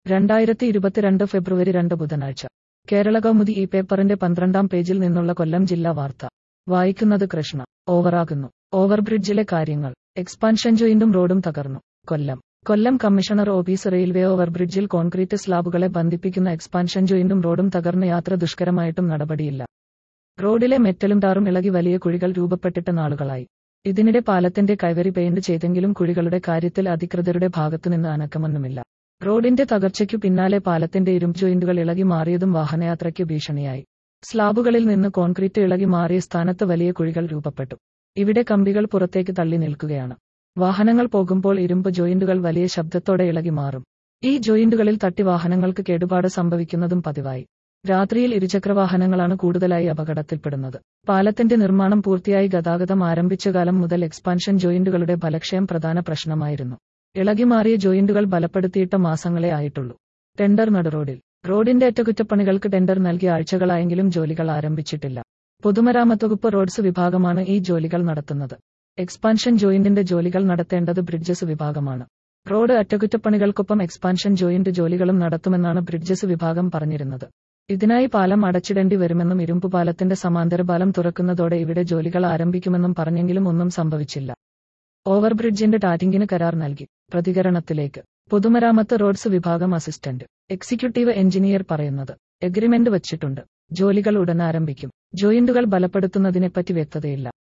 രണ്ടായിരത്തി ഇരുപത്തിരണ്ട് ഫെബ്രുവരി രണ്ട് ബുധനാഴ്ച കേരള കൗമുദി ഈ പേപ്പറിന്റെ പന്ത്രണ്ടാം പേജിൽ നിന്നുള്ള കൊല്ലം ജില്ലാ വാർത്ത വായിക്കുന്നത് കൃഷ്ണ ഓവറാകുന്നു ഓവർബ്രിഡ്ജിലെ കാര്യങ്ങൾ എക്സ്പാൻഷൻ ജോയിന്റും റോഡും തകർന്നു Kollam Kollam commissioner office railway ഓവർബ്രിഡ്ജിൽ കോൺക്രീറ്റ് സ്ലാബുകളെ ബന്ധിപ്പിക്കുന്ന എക്സ്പാൻഷൻ ജോയിന്റും റോഡും തകർന്ന് യാത്ര ദുഷ്കരമായിട്ടും നടപടിയില്ല റോഡിലെ മെറ്റലും ടാറും ഇളകി വലിയ കുഴികൾ രൂപപ്പെട്ടിട്ട് നാളുകളായി ഇതിനിടെ പാലത്തിന്റെ കൈവരി പെയിന്റ് ചെയ്തെങ്കിലും കുഴികളുടെ കാര്യത്തിൽ അധികൃതരുടെ ഭാഗത്തുനിന്ന് അനക്കമൊന്നുമില്ല റോഡിന്റെ തകർച്ചയ്ക്കു പിന്നാലെ പാലത്തിന്റെ ഇരുമ്പ് ജോയിന്റുകൾ ഇളകി മാറിയതും വാഹനയാത്രയ്ക്ക് ഭീഷണിയായി സ്ലാബുകളിൽ നിന്ന് കോൺക്രീറ്റ് ഇളകി മാറിയ സ്ഥാനത്ത് വലിയ കുഴികൾ രൂപപ്പെട്ടു ഇവിടെ കമ്പികൾ പുറത്തേക്ക് തള്ളി നിൽക്കുകയാണ് വാഹനങ്ങൾ പോകുമ്പോൾ ഇരുമ്പ് ജോയിന്റുകൾ വലിയ ശബ്ദത്തോടെ ഇളകി മാറും ഈ ജോയിന്റുകളിൽ തട്ടി വാഹനങ്ങൾക്ക് കേടുപാട് സംഭവിക്കുന്നതും പതിവായി രാത്രിയിൽ ഇരുചക്രവാഹനങ്ങളാണ് കൂടുതലായി അപകടത്തിൽപ്പെടുന്നത് പാലത്തിന്റെ നിർമ്മാണം പൂർത്തിയായി ഗതാഗതം ആരംഭിച്ച കാലം മുതൽ എക്സ്പാൻഷൻ ജോയിന്റുകളുടെ ബലക്ഷയം പ്രധാന പ്രശ്നമായിരുന്നു ഇളകിമാറിയ ജോയിന്റുകൾ ബലപ്പെടുത്തിയിട്ട മാസങ്ങളെ ആയിട്ടുള്ളൂ ടെൻഡർ നടുറോഡിൽ റോഡിന്റെ അറ്റകുറ്റപ്പണികൾക്ക് ടെൻഡർ നൽകിയ ആഴ്ചകളായെങ്കിലും ജോലികൾ ആരംഭിച്ചിട്ടില്ല പൊതുമരാമത്ത് വകുപ്പ് റോഡ്സ് വിഭാഗമാണ് ഈ ജോലികൾ നടത്തുന്നത് എക്സ്പാൻഷൻ ജോയിന്റിന്റെ ജോലികൾ നടത്തേണ്ടത് ബ്രിഡ്ജസ് വിഭാഗമാണ് റോഡ് അറ്റകുറ്റപ്പണികൾക്കൊപ്പം എക്സ്പാൻഷൻ ജോയിന്റ് ജോലികളും നടത്തുമെന്നാണ് ബ്രിഡ്ജസ് വിഭാഗം പറഞ്ഞിരുന്നത് ഇതിനായി പാലം അടച്ചിടേണ്ടി വരുമെന്നും ഇരുമ്പുപാലത്തിന്റെ സമാന്തര പാലം തുറക്കുന്നതോടെ ഇവിടെ ജോലികൾ ആരംഭിക്കുമെന്നും പറഞ്ഞെങ്കിലും ഒന്നും സംഭവിച്ചില്ല ഓവർബ്രിഡ്ജിന്റെ ടാറ്റിംഗിന് കരാർ നൽകി പ്രതികരണത്തിലേക്ക് പൊതുമരാമത്ത് റോഡ്സ് വിഭാഗം അസിസ്റ്റന്റ് എക്സിക്യൂട്ടീവ് എഞ്ചിനീയർ പറയുന്നത് എഗ്രിമെന്റ് വച്ചിട്ടുണ്ട് ജോലികൾ ഉടൻ ആരംഭിക്കും ജോയിന്റുകൾ ബലപ്പെടുത്തുന്നതിനെപ്പറ്റി വ്യക്തതയില്ല